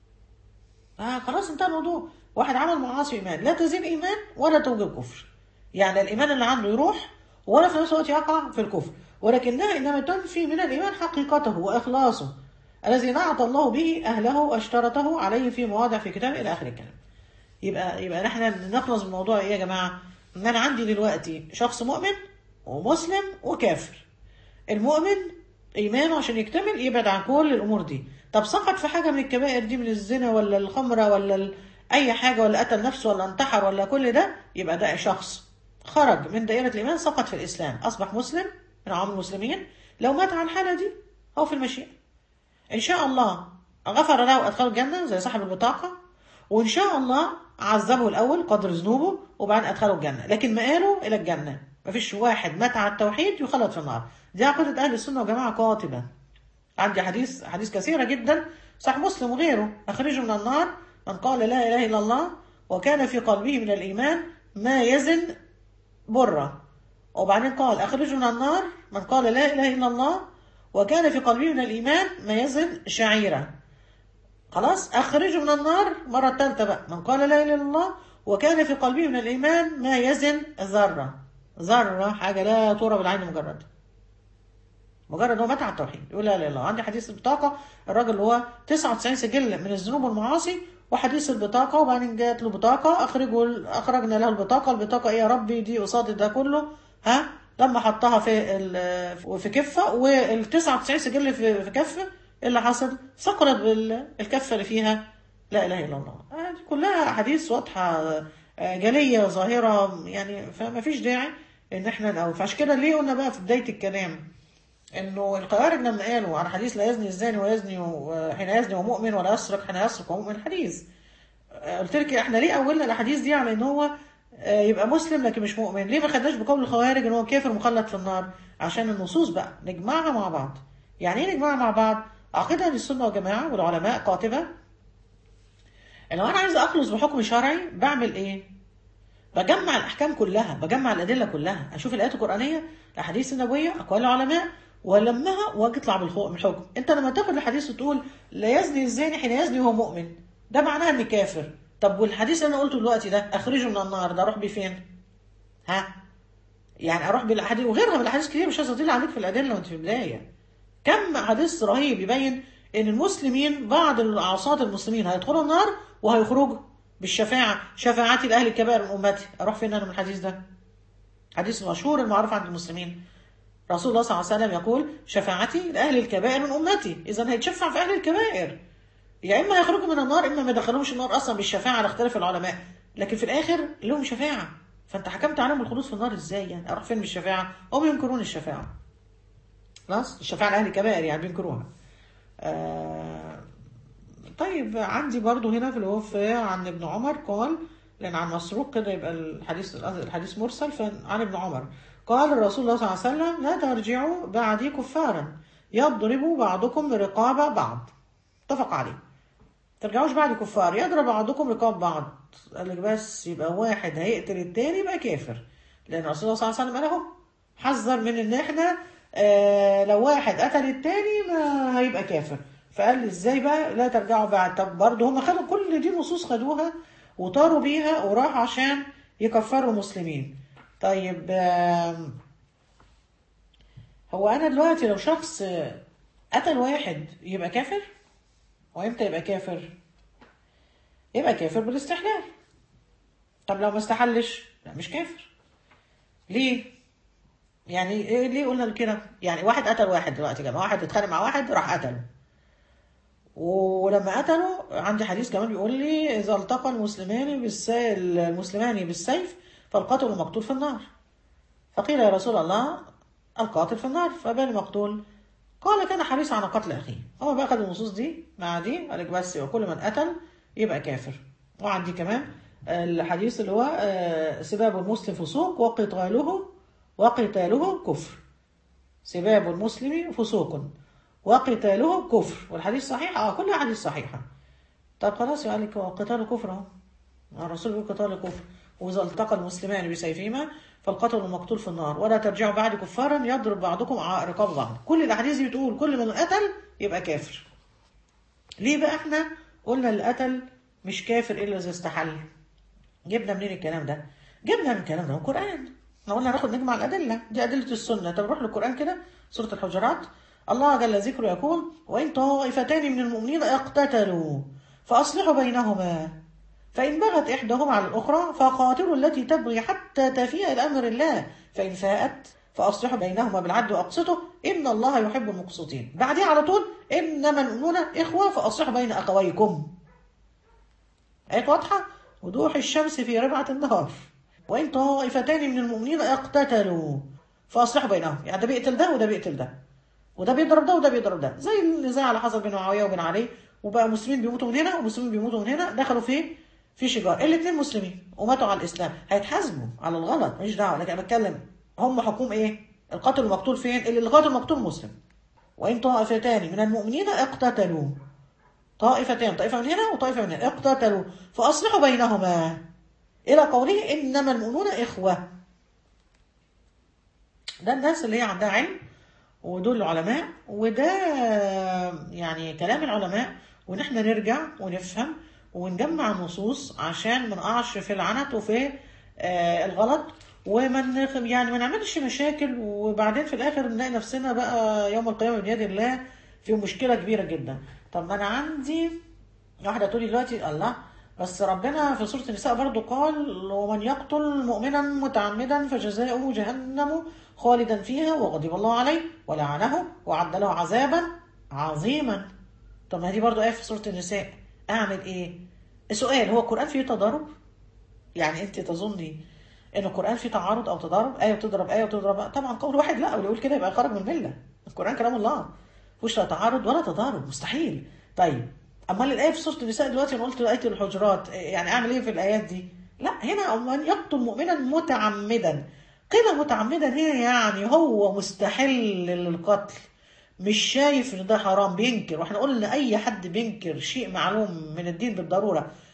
Speaker 1: آه خلاص انتهى الموضوع واحد عمل معاصي إيمان لا تزيل إيمان ولا توجب كفر يعني الإيمان اللي عنده يروح ولا في نفس الوقت يقع في الكفر ولكنها إنما تنفي من الإيمان حقيقته وإخلاصه الذي نعت الله به أهله واشترطه عليه في مواضع في كتاب إلى آخر الكلام يبقى يبقى نحن نخلص من الموضوع إيه يا جماعة إن أنا عندي دلوقتي شخص مؤمن ومسلم وكافر المؤمن إيمانه عشان يكتمل يبعد عن كل الأمور دي طب سقط في حاجة من الكبائر دي من الزنا ولا الخمرة ولا ال... أي حاجة ولا قتل نفسه ولا انتحر ولا كل ده يبقى ده شخص خرج من دائرة الإيمان سقط في الإسلام أصبح مسلم من عام المسلمين لو مات على الحالة دي هو في المشيئة إن شاء الله غفر له وأدخله الجنة زي صاحب البطاقة وإن شاء الله عذبه الأول قدر ذنوبه وبعدين أدخله الجنة لكن مآله إلى الجنة مفيش واحد مات على التوحيد يخلد في النار دي عقيدة أهل السنة وجماعة قاطبة عندي حديث حديث كثيرة جدا صح مسلم وغيره أخرجه من النار من قال لا إله إلا الله وكان في قلبه من الإيمان ما يزن برة وبعدين قال أخرجه من النار من قال لا إله إلا الله وكان في قلبه من الإيمان ما يزن شعيرة خلاص أخرجه من النار مرة ثالثة بقى من قال لا إله إلا الله وكان في قلبه من الإيمان ما يزن ذرة ذرة حاجة لا ترى بالعين مجرد مجرد هو مات على التوحيد يقول لا لا لا عندي حديث البطاقة الراجل اللي هو 99 سجل من الذنوب والمعاصي وحديث البطاقة وبعدين جات له بطاقة أخرجه أخرجنا له البطاقة البطاقة إيه يا ربي دي قصاد ده كله ها لما حطها في في كفة وال 99 سجل في في كفة اللي حصل سقطت بالكفة اللي فيها لا إله إلا الله دي كلها أحاديث واضحة جلية ظاهرة يعني فما فيش داعي إن إحنا نقول فعشان كده ليه قلنا بقى في بداية الكلام انه القوارب لما قالوا عن حديث لا يزني الزاني ويزني حين يزني ومؤمن ولا يسرق حين يسرق ومؤمن حديث قلت لك احنا ليه اولنا الاحاديث دي على ان هو يبقى مسلم لكن مش مؤمن ليه ما خدناش بقول الخوارج ان هو كافر مخلد في النار عشان النصوص بقى نجمعها مع بعض يعني ايه نجمعها مع بعض عقيده اهل السنه والجماعه والعلماء قاطبه لو انا عايزه اخلص بحكم شرعي بعمل ايه بجمع الاحكام كلها بجمع الادله كلها اشوف الايات القرانيه الاحاديث النبويه اقوال العلماء والمها واجي اطلع بالحكم من الحكم انت لما تاخد الحديث وتقول لا يزني الزاني حين يزني وهو مؤمن ده معناها اني كافر طب والحديث اللي انا قلته دلوقتي ده اخرجه من النار ده اروح بيه فين ها يعني اروح بالاحاديث وغيرها من الاحاديث كتير مش هستطيل عليك في الادله وانت في البدايه كم حديث رهيب يبين ان المسلمين بعض العصاة المسلمين هيدخلوا النار وهيخرجوا بالشفاعة شفاعتي لأهل الكبائر من أمتي أروح فين أنا من الحديث ده حديث مشهور المعروف عند المسلمين رسول الله صلى الله عليه وسلم يقول شفاعتي لأهل الكبائر من أمتي إذا هيتشفع في أهل الكبائر يا إما هيخرجوا من النار إما ما يدخلهمش النار أصلا بالشفاعة على اختلاف العلماء لكن في الآخر لهم شفاعة فأنت حكمت عليهم بالخلود في النار إزاي يعني أروح فين بالشفاعة هم ينكرون الشفاعة خلاص الشفاعة لأهل الكبائر يعني بينكروها آه طيب عندي برضو هنا في الوفاة عن ابن عمر قال لأن عن مسروق كده يبقى الحديث الحديث مرسل فعن ابن عمر قال الرسول الله صلى الله عليه وسلم لا ترجعوا بعدي كفارا يضرب بعضكم رقاب بعض اتفق عليه ترجعوش بعد كفار يضرب بعضكم رقاب بعض قال لك بس يبقى واحد هيقتل التاني يبقى كافر لأن الرسول الله صلى الله عليه وسلم قال اهو حذر من ان احنا آه لو واحد قتل التاني ما هيبقى كافر فقال لي ازاي بقى لا ترجعوا بعد طب برضه هم خدوا كل دي نصوص خدوها وطاروا بيها وراحوا عشان يكفروا المسلمين طيب آه هو انا دلوقتي لو شخص قتل واحد يبقى كافر وامتى يبقى كافر يبقى كافر بالاستحلال طب لو ما استحلش لا مش كافر ليه يعني إيه ليه قلنا كده يعني واحد قتل واحد دلوقتي كمان واحد اتخانق مع واحد راح قتله ولما قتله عندي حديث كمان بيقول لي اذا التقى المسلمان بالسيف المسلمان بالسيف فالقاتل المقتول في النار فقيل يا رسول الله القاتل في النار فبان المقتول قال كان حريصا على قتل اخيه هو بقى خد النصوص دي مع دي قال لك بس وكل من قتل يبقى كافر وعندي كمان الحديث اللي هو سباب المسلم فسوق وقتاله وقتاله كفر سباب المسلم فسوق وقتاله كفر والحديث صحيح اه كلها حديث صحيحه طب خلاص قال لك قتال كفر اهو الرسول بيقول قتال كفر واذا التقى المسلمان بسيفهما فالقتل المقتول في النار ولا ترجعوا بعد كفارا يضرب بعضكم رقاب بعض كل الاحاديث دي بتقول كل من قتل يبقى كافر ليه بقى احنا قلنا اللي قتل مش كافر الا اذا استحل جبنا منين الكلام ده جبنا من الكلام ده من القران احنا قلنا ناخد نجمع الادله دي ادله السنه طب نروح للقران كده سوره الحجرات الله جل ذكره يقول وان طائفتان من المؤمنين اقتتلوا فاصلحوا بينهما فإن بغت إحداهما على الأخرى فقاتلوا التي تبغي حتى تفيء إلى أمر الله فإن فاءت فأصلحوا بينهما بالعدل وأقسطوا إن الله يحب المقسطين بعدها على طول إنما المؤمنون إخوة فأصلحوا بين أخويكم آية واضحة وضوح الشمس في ربعة النهار وإن طائفتان من المؤمنين اقتتلوا فأصلحوا بينهم يعني ده بيقتل ده وده بيقتل ده وده بيضرب ده وده بيضرب ده زي النزاع اللي حصل بين معاوية وبين علي وبقى مسلمين بيموتوا من هنا ومسلمين بيموتوا من هنا دخلوا في في شجار الاثنين مسلمين وماتوا على الاسلام هيتحاسبوا على الغلط مش دعوه لكن انا بتكلم هم حكم ايه القاتل المقتول فين اللي القاتل المقتول مسلم وان طائفتان من المؤمنين اقتتلوا طائفتان طائفه من هنا وطائفه من هنا اقتتلوا فاصلحوا بينهما الى قوله انما المؤمنون اخوه ده الناس اللي هي عندها علم ودول العلماء وده يعني كلام العلماء وان احنا نرجع ونفهم ونجمع النصوص عشان ما نقعش في العنت وفي آه الغلط وما يعني ما نعملش مشاكل وبعدين في الاخر نلاقي نفسنا بقى يوم القيامه بيد الله في مشكله كبيره جدا طب ما انا عندي واحده تقولي دلوقتي الله بس ربنا في سوره النساء برضو قال ومن يقتل مؤمنا متعمدا فجزاؤه جهنم خالدا فيها وغضب الله عليه ولعنه وعد له عذابا عظيما طب ما دي برضو ايه في سوره النساء اعمل ايه السؤال هو القران فيه تضارب يعني انت تظني ان القران فيه تعارض او تضارب ايه بتضرب ايه وتضرب طبعا قول واحد لا واللي يقول كده يبقى خرج من المله القران كلام الله مفيش لا تعارض ولا تضارب مستحيل طيب امال الايه في سوره النساء دلوقتي انا قلت ايه الحجرات يعني اعمل ايه في الايات دي لا هنا من يقتل مؤمنا متعمدا قيل متعمدا هنا يعني هو مستحل للقتل مش شايف ان ده حرام بينكر واحنا قلنا اي حد بينكر شيء معلوم من الدين بالضروره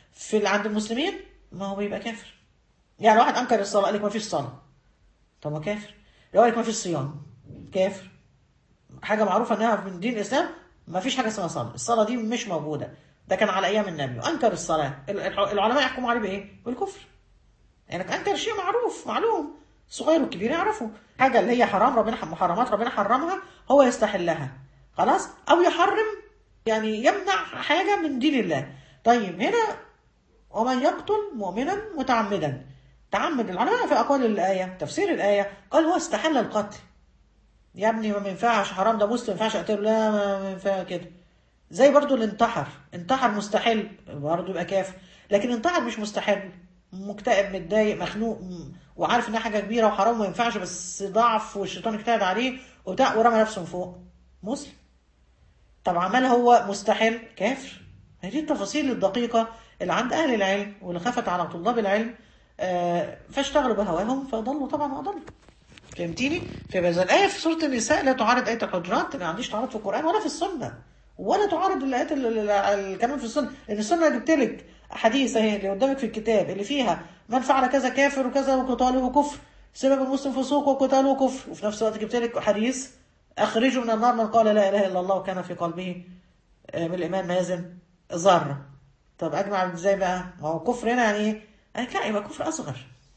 Speaker 1: في ال- عند المسلمين ما هو بيبقى كافر يعني واحد انكر الصلاه قال لك ما فيش صلاه طب ما كافر لو قال لك ما فيش صيام كافر حاجه معروفه انها من دين الاسلام ما فيش حاجه اسمها صلاه الصلاه دي مش موجوده ده كان على ايام النبي وانكر الصلاه ال- الع- العلماء يحكموا عليه بايه بالكفر يعني انكر شيء معروف معلوم صغير وكبير يعرفوا حاجه اللي هي حرام ربنا محرمات ربنا حرمها هو يستحلها خلاص او يحرم يعني يمنع حاجه من دين الله طيب هنا ومن يقتل مؤمنا متعمدا تعمد العلماء في اقوال الايه تفسير الايه قال هو استحل القتل يا ابني ما ينفعش حرام ده مسلم ما ينفعش اقتله لا ما ينفع كده زي برضو اللي انتحر انتحر مستحيل برضو يبقى كافر لكن انتحر مش مستحيل مكتئب متضايق مخنوق م- وعارف انها حاجه كبيره وحرام ما ينفعش بس ضعف والشيطان اجتهد عليه وبتاع ورمى نفسه من فوق مسلم طب عمل هو مستحيل كافر هذه التفاصيل الدقيقة اللي عند أهل العلم واللي خفت على طلاب العلم آه، فاشتغلوا بهواهم فضلوا طبعا وأضلوا فهمتيني؟ فبهذا الآية في سورة النساء لا تعارض آية الحجرات ما عنديش تعارض في القرآن ولا في السنة ولا تعارض الآيات ال- ال- الكلام في السنة لأن السنة جبت لك أحاديث أهي اللي قدامك في الكتاب اللي فيها من فعل كذا كافر وكذا وقتاله كفر سبب المسلم فسوق وقتاله كفر وفي نفس الوقت جبت لك حديث أخرجوا من النار من قال لا إله إلا الله وكان في قلبه آه، من الإيمان مازن ذرة طب أجمع إزاي بقى؟ ما هو كفر هنا يعني إيه؟ قالك لا يبقى كفر أصغر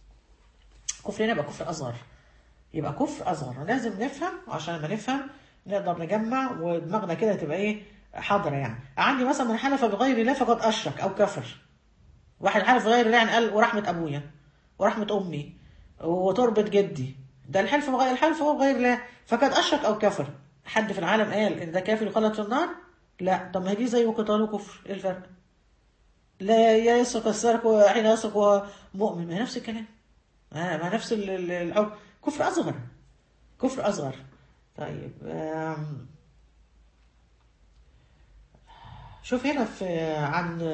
Speaker 1: كفر هنا يبقى كفر أصغر يبقى كفر أصغر لازم نفهم وعشان لما نفهم نقدر نجمع ودماغنا كده تبقى إيه حاضرة يعني عندي مثلا من حلف بغير الله فقد أشرك أو كفر واحد حلف بغير الله يعني قال ورحمة أبويا ورحمة أمي وتربة جدي ده الحلف بغير الحلف هو بغير الله فقد أشرك أو كفر حد في العالم قال إن ده كافر يخلد في النار لا طب ما هي دي زي وقتاله كفر إيه الفرق لا يسرق السارق حين يسرق وهو مؤمن ما هي نفس الكلام ما ما نفس ال- ال- الحكم كفر أصغر كفر أصغر طيب آم، شوف هنا في عن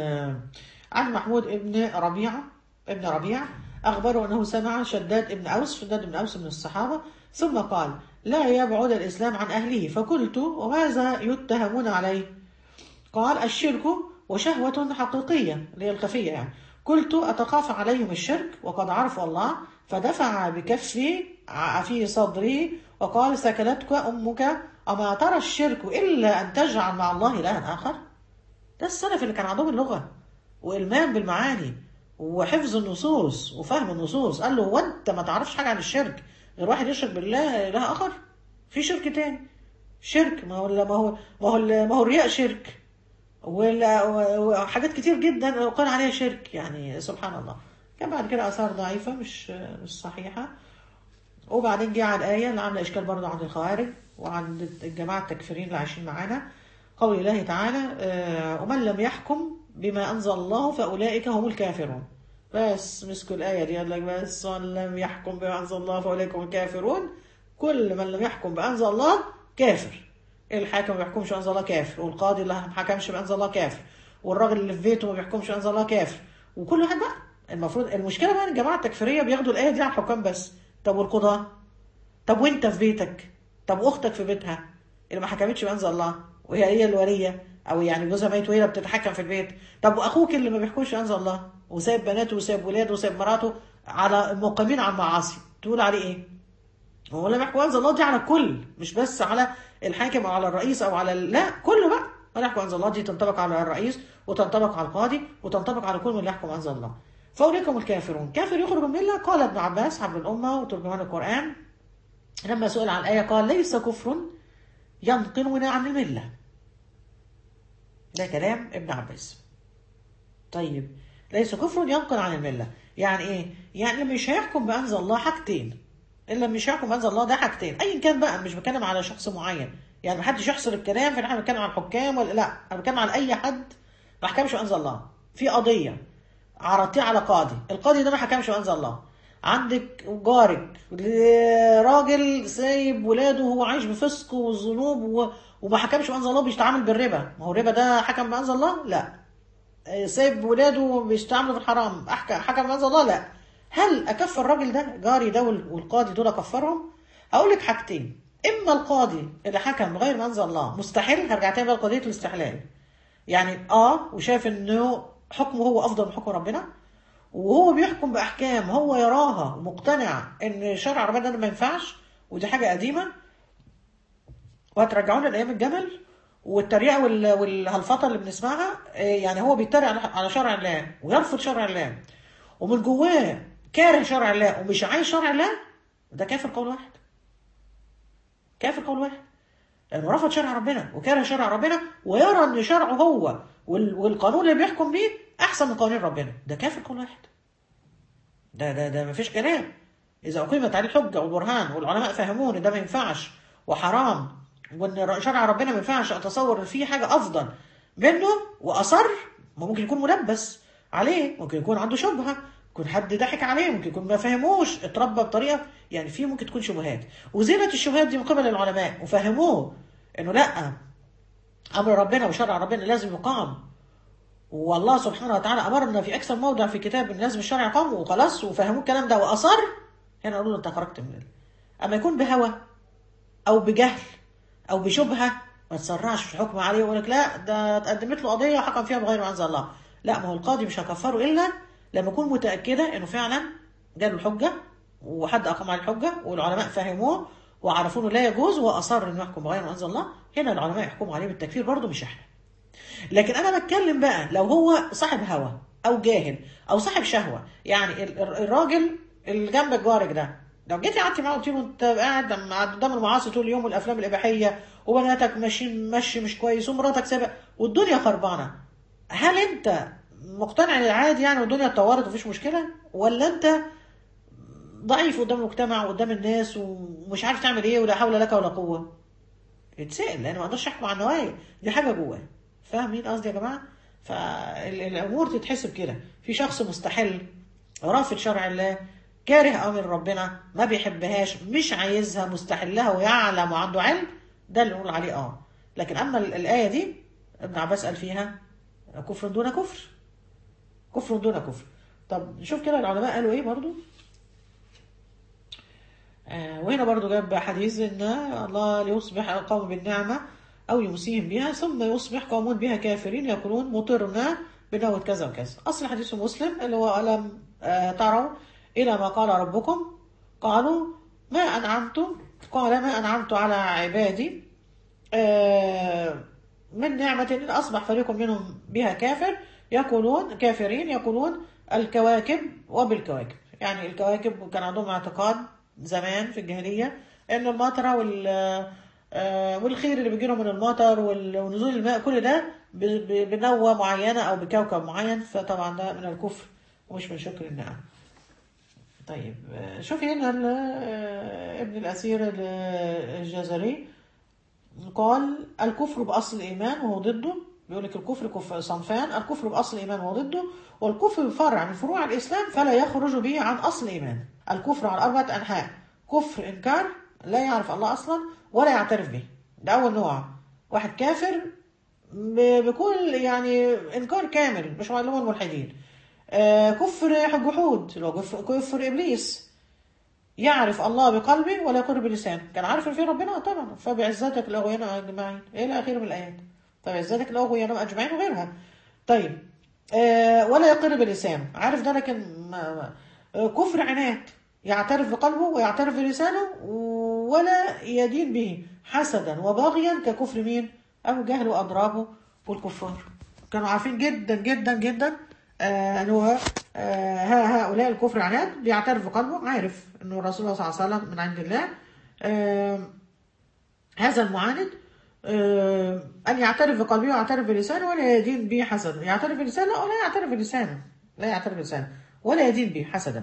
Speaker 1: عن محمود ابن ربيعة ابن ربيع أخبره أنه سمع شداد ابن أوس شداد ابن أوس من الصحابة ثم قال لا يبعد الإسلام عن أهله فقلت وماذا يتهمون عليه قال الشرك وشهوة حقيقية اللي هي الخفية يعني قلت أتخاف عليهم الشرك وقد عرفوا الله فدفع بكفي ع- في صدري وقال سكلتك أمك أما ترى الشرك إلا أن تجعل مع الله إلها آخر ده السلف اللي كان عندهم اللغة وإلمام بالمعاني وحفظ النصوص وفهم النصوص قال له هو أنت ما تعرفش حاجة عن الشرك غير واحد يشرك بالله إله آخر في شرك تاني شرك ما هو ما هو ما هو ما هو الرياء شرك ولا- وحاجات كتير جدا قال عليها شرك يعني سبحان الله كان بعد كده آثار ضعيفة مش مش صحيحة وبعدين جه على الآية اللي عاملة إشكال برضه عند الخوارج وعند الجماعة التكفيرين اللي عايشين معانا قول الله تعالى آه، ومن لم يحكم بما أنزل الله فأولئك هم الكافرون بس مسكوا الآية دي قال لك بس من لم يحكم بما أنزل الله فأولئك هم الكافرون كل من لم يحكم بأنزل الله كافر الحاكم ما بيحكمش بأنزل الله كافر والقاضي اللي ما حكمش بأنزل الله كافر والراجل اللي في بيته ما بيحكمش بأنزل الله كافر وكل واحد بقى المفروض المشكلة بقى إن الجماعة التكفيرية بياخدوا الآية دي على الحكام بس طب والقضاة طب وانت في بيتك طب واختك في بيتها اللي ما حكمتش بأنزل الله وهي هي الولية او يعني جوزها ميت وهي اللي بتتحكم في البيت طب واخوك اللي ما بيحكمش بأنزل الله وسايب بناته وسايب ولاده وسايب مراته على المقيمين على المعاصي تقول عليه ايه هو لما يحكم أنزل الله دي على الكل مش بس على الحاكم او على الرئيس او على ال- لا كله بقى ولا يحكم أنزل الله دي تنطبق على الرئيس وتنطبق على القاضي وتنطبق على كل من يحكم أنزل الله فأولئك هم الكافرون كافر يخرج من الملة قال ابن عباس حبر الأمة وترجمان القرآن لما سئل عن الآية قال ليس كفر ينقلنا عن الملة ده كلام ابن عباس طيب ليس كفر ينقل عن الملة يعني ايه يعني اللي مش هيحكم بأنزل الله حاجتين اللي مش هيحكم بأنزل الله ده حاجتين ايا كان بقى مش بتكلم على شخص معين يعني محدش يحصر الكلام في ان احنا بنتكلم عن الحكام ولا لا انا بتكلم على اي حد ما حكمش بأنزل الله في قضية عرضتيه على قاضي القاضي ده ما حكمش بأنزل الله عندك جارك راجل سايب ولاده وهو عايش بفسق وذنوب و... وما حكمش بأنزل الله بيتعامل بالربا ما هو الربا ده حكم بأنزل الله لا آه، سايب ولاده بيستعملوا في الحرام أحك- حكم بأنزل الله لا هل أكفر الراجل ده جاري ده وال- والقاضي دول أكفرهم أقول لك حاجتين إما القاضي اللي حكم بغير ما أنزل الله مستحيل هرجع تاني بقى لقضية الاستحلال يعني اه وشايف انه حكمه هو افضل من حكم ربنا وهو بيحكم باحكام هو يراها ومقتنع ان شرع ربنا ده ما ينفعش ودي حاجه قديمه وهترجعونا لايام الجمل والتريقه وال- والهلفطه اللي بنسمعها آه، يعني هو بيتريق على- على شرع الله ويرفض شرع الله ومن جواه كاره شرع الله ومش عايز شرع الله ده كافر قول واحد كافر قول واحد لانه رفض شرع ربنا وكره شرع ربنا ويرى ان شرعه هو وال- والقانون اللي بيحكم بيه احسن من قوانين ربنا ده كافر قول واحد ده ده ده مفيش كلام اذا اقيمت عليه الحجه والبرهان والعلماء فهموه ان ده ما ينفعش وحرام وان شرع ربنا ما ينفعش اتصور ان في حاجه افضل منه واصر ما ممكن يكون ملبس عليه ممكن يكون عنده شبهه يكون حد ضحك عليه ممكن يكون ما فهموش اتربى بطريقه يعني في ممكن تكون شبهات وزينت الشبهات دي من قبل العلماء وفهموه انه لا امر ربنا وشرع ربنا لازم يقام والله سبحانه وتعالى امرنا في اكثر موضع في كتاب ان لازم الشرع يقام وخلاص وفهموا الكلام ده واصر هنا نقول له انت خرجت من ال- اما يكون بهوى او بجهل او بشبهه ما تسرعش في الحكم عليه ويقول لك لا ده اتقدمت له قضيه حكم فيها بغير ما انزل الله لا ما هو القاضي مش هكفره الا لما اكون متاكده انه فعلا جاله الحجه وحد اقام عليه الحجه والعلماء فهموه وعرفوا انه لا يجوز واصر انه يحكم بغير ما انزل الله هنا العلماء يحكموا عليه بالتكفير برضه مش احنا لكن انا بتكلم بقى لو هو صاحب هوى او جاهل او صاحب شهوه يعني ال- ال- الراجل اللي جنبك جارك ده لو جيتي قعدتي معاه قلت له انت قاعد قدام المعاصي طول اليوم والافلام الاباحيه وبناتك ماشيين مشي مش كويس ومراتك سابق والدنيا خربانه هل انت مقتنع ان عادي يعني والدنيا اتطورت ومفيش مشكله ولا انت ضعيف قدام المجتمع وقدام الناس ومش عارف تعمل ايه ولا حول لك ولا قوه يتسأل لان ما اقدرش احكم على النوايا دي حاجه جواه فاهمين قصدي يا جماعه فالامور تتحسب كده في شخص مستحل رافض شرع الله كاره امر ربنا ما بيحبهاش مش عايزها مستحلها ويعلم وعنده علم ده اللي نقول عليه اه لكن اما ال- الايه دي ابن عباس قال فيها كفر دون كفر كفر دون كفر طب نشوف كده العلماء قالوا ايه برضو آه، وهنا برضو جاب حديث ان الله ليصبح القوم بالنعمة او يمسيهم بها ثم يصبح قوم بها كافرين يقولون مطرنا بنوة كذا وكذا اصل حديث مسلم اللي هو ألم آه، تروا الى ما قال ربكم قالوا ما انعمتم قال ما انعمت على عبادي آه، من نعمة إن أصبح فريق منهم بها كافر يقولون كافرين يقولون الكواكب وبالكواكب يعني الكواكب كان عندهم اعتقاد زمان في الجاهلية إن المطرة وال آه، والخير اللي بيجيله من المطر وال- ونزول الماء كل ده ب- ب- بنوة معينة أو بكوكب معين فطبعا ده من الكفر ومش من شكر النعم طيب آه، شوفي هنا ال- آه، ابن الأسير ال- الجزري قال الكفر بأصل الإيمان وهو ضده بيقول لك الكفر كف صنفان الكفر بأصل الإيمان وهو ضده والكفر فرع من فروع الإسلام فلا يخرج به عن أصل الإيمان الكفر على أربعة أنحاء كفر إنكار لا يعرف الله أصلا ولا يعترف به ده أول نوع واحد كافر ب- بكل يعني إنكار كامل مش معلوم الملحدين آه كفر جحود اللي هو كفر, كفر إبليس يعرف الله بقلبه ولا يقر بلسانه كان عارف ان في ربنا آه طبعا فبعزتك لاغوينا اجمعين الى اخره من الايات فبعزتك لاغوينا اجمعين وغيرها طيب آه ولا يقر بلسانه عارف ده لكن ما ما آه كفر عناد يعترف بقلبه ويعترف بلسانه ولا يدين به حسدا وباغيا ككفر مين ابو جهل واضرابه والكفار كانوا عارفين جدا جدا جدا آه ان هو آه ها- هؤلاء الكفر عناد بيعترف بقلبه عارف انه رسول الله صلى الله عليه وسلم من عند الله آه هذا المعاند آه ان يعترف بقلبه ويعترف بلسانه ولا يدين به حسدا يعترف بلسانه ولا يعترف بلسانه لا يعترف بلسانه ولا يدين به حسدا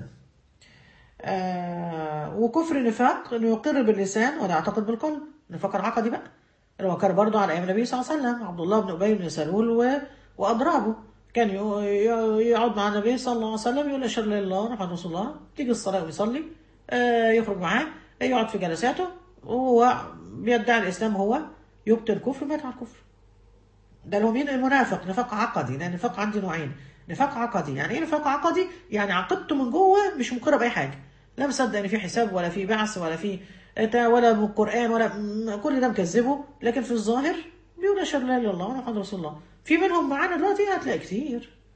Speaker 1: آه وكفر نفاق انه يقر باللسان ولا يعتقد بالقلب نفاق العقدي بقى اللي هو كان برضه على ايام النبي صلى الله عليه وسلم عبد الله بن ابي بن سلول و... واضرابه كان ي- ي- يقعد مع النبي صلى الله عليه وسلم يقول اشهد ان لا اله الا الله محمد رسول الله تيجي الصلاه ويصلي آه يخرج معاه يقعد في جلساته وهو بيدعي الاسلام هو يبطل كفر مات على الكفر ده اللي هو مين المنافق نفاق عقدي لان النفاق عندي نوعين نفاق عقدي يعني ايه نفاق عقدي يعني عقدته من جوه مش مقر باي حاجه لا مصدق ان في حساب ولا في بعث ولا في إتا ولا بالقران ولا م- كل ده مكذبه لكن في الظاهر بيقول اشهد ان لا اله الا الله محمد رسول الله في منهم معانا دلوقتي هتلاقي كتير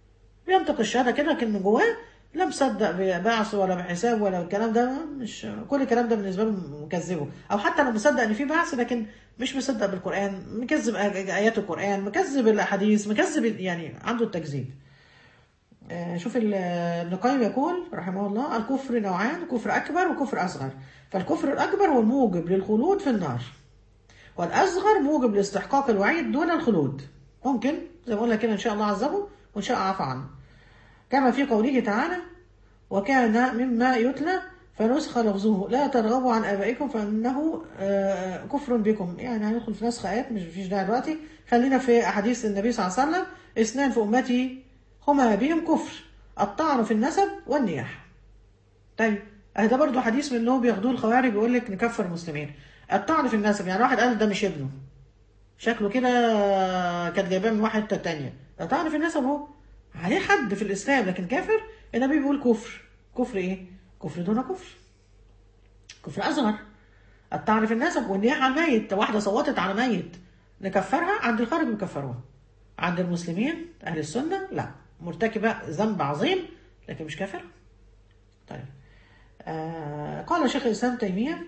Speaker 1: بينطق الشهاده كده لكن من جواه لا مصدق ببعث ولا بحساب ولا الكلام ده مش كل الكلام ده بالنسبه له مكذبه او حتى لو مصدق ان في بعث لكن مش مصدق بالقران مكذب آ- ايات القران مكذب الاحاديث مكذب يعني عنده التكذيب آه، شوف ال- ابن القيم يقول رحمه الله الكفر نوعان كفر اكبر وكفر اصغر فالكفر الاكبر هو الموجب للخلود في النار والاصغر موجب لاستحقاق الوعيد دون الخلود ممكن زي ما قلنا كده ان شاء الله عذبه وان شاء عفى عنه كما في قوله تعالى وكان مما يتلى فنسخ لفظه لا ترغبوا عن ابائكم فانه آه، كفر بكم يعني هندخل في نسخ ايات مش فيش داعي دلوقتي خلينا في احاديث النبي صلى الله عليه وسلم اثنان في امتي هما بهم كفر الطعن في النسب والنياح طيب أهي ده برضو حديث من اللي هو بياخدوه الخوارج يقول لك نكفر المسلمين الطعن في النسب يعني واحد قال ده مش ابنه شكله كده كانت جايباه من واحد تانية ده طعن في النسب اهو عليه حد في الاسلام لكن كافر النبي بيقول كفر كفر ايه كفر دون كفر كفر اصغر الطعن في النسب والنياحة على الميت واحدة صوتت على ميت نكفرها عند الخارج بيكفروها عند المسلمين اهل السنة لا مرتكبة ذنب عظيم لكن مش كافرة طيب آه قال شيخ الاسلام تيميه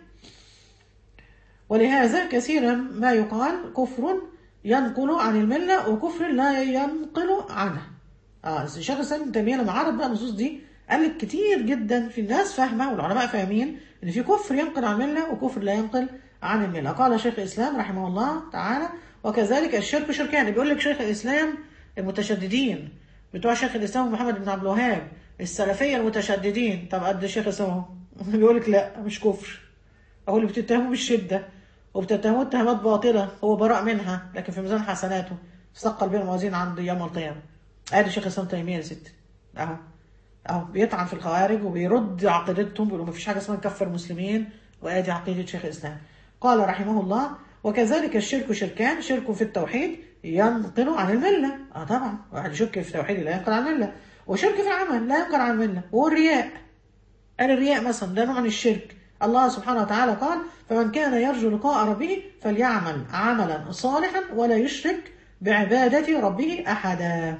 Speaker 1: ولهذا كثيرا ما يقال كفر ينقل عن المله وكفر لا ينقل عنها اه شيخ الاسلام ابن تيميه لما عرض بقى النصوص دي قال لك كتير جدا في الناس فاهمه والعلماء فاهمين ان في كفر ينقل عن المله وكفر لا ينقل عن المله قال شيخ الاسلام رحمه الله تعالى وكذلك الشرك شركان بيقول لك شيخ الاسلام المتشددين بتوع شيخ الاسلام محمد بن عبد الوهاب السلفيه المتشددين طب قد الشيخ الاسلام اهو بيقول لك لا مش كفر هو اللي بتتهمه بالشده وبتتهمه اتهامات باطله هو براء منها لكن في ميزان حسناته ثقل بين الموازين عند يوم القيامه ادي شيخ الاسلام تيميه يا ست اهو اهو بيطعن في الخوارج وبيرد عقيدتهم بيقولوا مفيش حاجه اسمها نكفر المسلمين وادي عقيده شيخ الاسلام قال رحمه الله وكذلك الشرك شركان شرك في التوحيد ينقل عن المله اه طبعا واحد يشك في التوحيد لا ينقل عن المله وشرك في العمل لا ينقل عن المله والرياء قال الرياء مثلا ده نوع من الشرك الله سبحانه وتعالى قال فمن كان يرجو لقاء ربه فليعمل عملا صالحا ولا يشرك بعبادة ربه أحدا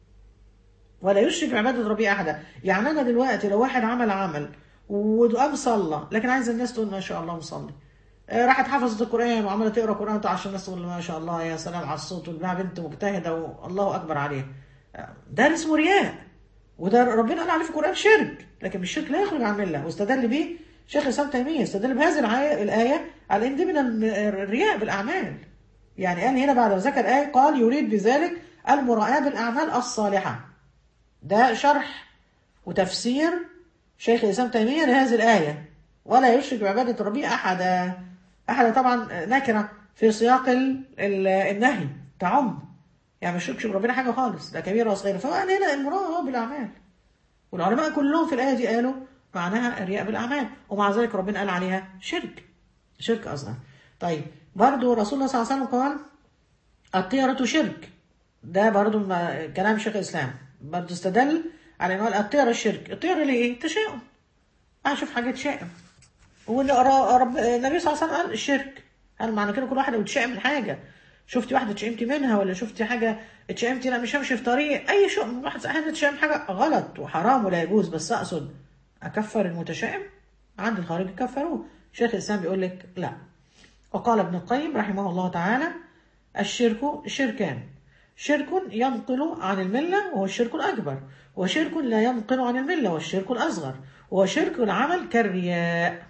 Speaker 1: ولا يشرك بعبادة ربه أحدا يعني أنا دلوقتي لو واحد عمل عمل وقام صلى لكن عايز الناس تقول ما شاء الله مصلي آه، راحت حفظت القرآن وعمالة تقرا قرآن عشان الناس تقول ما شاء الله يا سلام على الصوت وابنها بنت مجتهدة والله أكبر عليها آه، ده اسمه رياء وده ربنا قال عليه في القرآن شرك لكن الشرك لا يخرج عن المله واستدل به شيخ الإسلام تيمية استدل بهذه الآية, الآية على إن دي من الرياء بالأعمال يعني قال هنا بعد ما ذكر آية قال يريد بذلك المراءة بالأعمال الصالحة ده شرح وتفسير شيخ الإسلام تيمية لهذه الآية ولا يشرك بعبادة ربي أحدا أحدا طبعا نكرة في سياق ال- ال- النهي تعم يعني ما يشركش بربنا حاجة خالص ده كبيرة وصغيرة فقال هنا المراءة بالأعمال والعلماء كلهم في الآية دي قالوا معناها الرياء بالأعمال ومع ذلك ربنا قال عليها شرك شرك أصغر طيب برضو رسول الله صلى الله عليه وسلم قال الطيرة شرك ده برضو ما- كلام شيخ الإسلام برضو استدل على أنه الطيرة الشرك الطيرة ليه؟ تشاؤم أشوف حاجة تشائم واللي قرا- رب النبي صلى الله عليه وسلم قال الشرك هل معنى كده كل واحدة بتشائم من حاجة شفتي واحدة اتشائمتي منها ولا شفتي حاجة اتشائمتي لا مش همشي في طريق أي شيء واحد أحيانا تشائم حاجة غلط وحرام ولا يجوز بس أقصد أكفر المتشائم عند الخارج كفروه شيخ الإسلام بيقول لك لا وقال ابن القيم رحمه الله تعالى الشرك شركان شرك ينقل عن الملة وهو الشرك الأكبر وشرك لا ينقل عن الملة والشرك الأصغر وشرك العمل كالرياء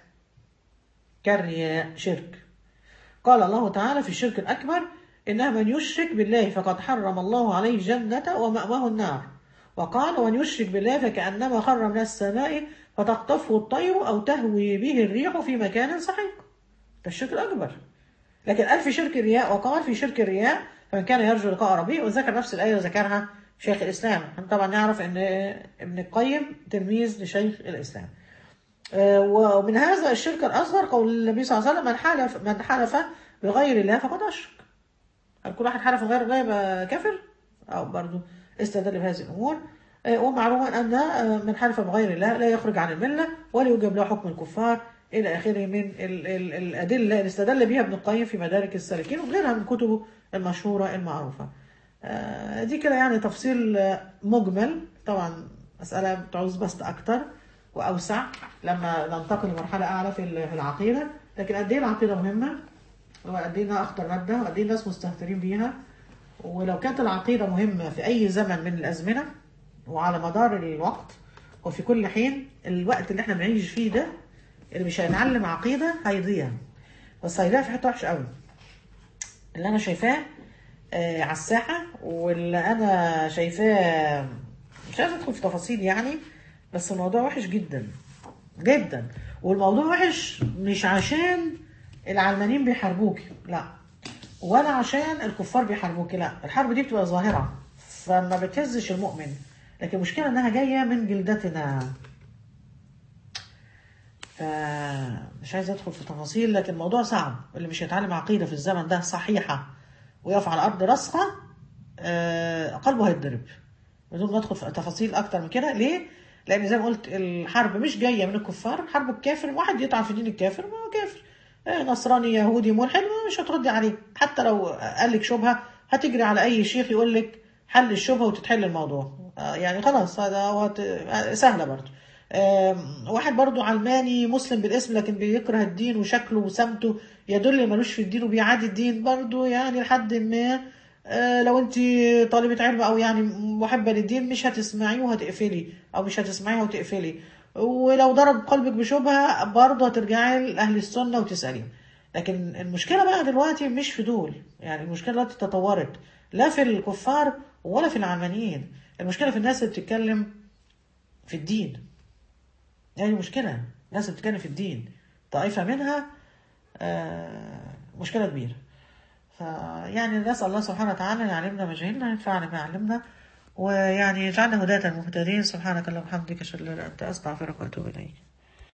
Speaker 1: كالرياء شرك قال الله تعالى في الشرك الأكبر إنه من يشرك بالله فقد حرم الله عليه الجنة ومأواه النار وقال ومن يشرك بالله فكأنما خر من السماء فتخطفه الطير أو تهوي به الريح في مكان سحيق ده الشرك الأكبر لكن قال في شرك الرياء وقال في شرك الرياء فمن كان يرجو لقاء ربه وذكر نفس الآية اللي ذكرها شيخ الإسلام احنا طبعا نعرف أن ابن القيم تلميذ لشيخ الإسلام آه، ومن هذا الشرك الأصغر قول النبي صلى الله عليه وسلم من حلف من حلف بغير الله فقد أشرك هل كل واحد حلف بغير الله يبقى كافر؟ أو برضو استدل بهذه الأمور آه، ومعلوم أن آه، من حلف بغير الله لا يخرج عن الملة ولا يوجب له حكم الكفار إلى آخره من ال ال الأدلة اللي استدل بها ابن القيم في مدارك السالكين وغيرها من كتبه المشهورة المعروفة آه، دي كده يعني تفصيل آه، مجمل طبعا مسألة تعوز بسط أكتر وأوسع لما ننتقل لمرحلة أعلى في ال- في العقيدة لكن قد إيه العقيدة مهمة وقد إيه إنها أخطر مادة وقد إيه الناس مستهترين بيها ولو كانت العقيدة مهمة في أي زمن من الأزمنة وعلى مدار الوقت وفي كل حين الوقت اللي احنا بنعيش فيه ده اللي مش هيتعلم عقيدة هيضيع بس هيضيع في حتة وحشة قوي اللي أنا شايفاه آه على الساحة واللي أنا شايفاه مش عايزة أدخل في تفاصيل يعني بس الموضوع وحش جدا جدا والموضوع وحش مش عشان العلمانيين بيحاربوك لا ولا عشان الكفار بيحاربوك لا الحرب دي بتبقى ظاهرة فما بتهزش المؤمن لكن المشكلة انها جاية من جلدتنا فمش عايز ادخل في تفاصيل لكن الموضوع صعب اللي مش هيتعلم عقيدة في الزمن ده صحيحة ويقف على ارض راسخة آه، قلبه هيتضرب بدون ما ادخل في تفاصيل اكتر من كده ليه؟ لان زي ما قلت الحرب مش جايه من الكفار حرب الكافر واحد يطعن في دين الكافر ما هو كافر آه، نصراني يهودي ملحد مش هتردي عليه حتى لو قال لك شبهه هتجري على اي شيخ يقول لك حل الشبهه وتتحل الموضوع آه، يعني خلاص هذا هو هت- آه، سهله برضه آم، واحد برضو علماني مسلم بالاسم لكن بيكره الدين وشكله وسمته يدل ملوش في الدين وبيعادي الدين برضو يعني لحد ما آه، لو انت طالبة علم او يعني محبة للدين مش هتسمعيه وهتقفلي او مش هتسمعيه وتقفلي ولو ضرب قلبك بشبهة برضه هترجعي لأهل السنة وتسألي لكن المشكلة بقى دلوقتي مش في دول يعني المشكلة دلوقتي تطورت لا في الكفار ولا في العلمانيين المشكلة في الناس اللي بتتكلم في الدين يعني مشكلة الناس اللي بتتكلم في الدين طائفة منها آه، مشكلة كبيرة فيعني نسأل الله سبحانه وتعالى أن يعلمنا ما جهلنا ينفعنا ما علمنا ويعني يجعلنا هداة مهتدين سبحانك اللهم وبحمدك أشهد أن لا إله إلا أنت أستغفرك وأتوب إليك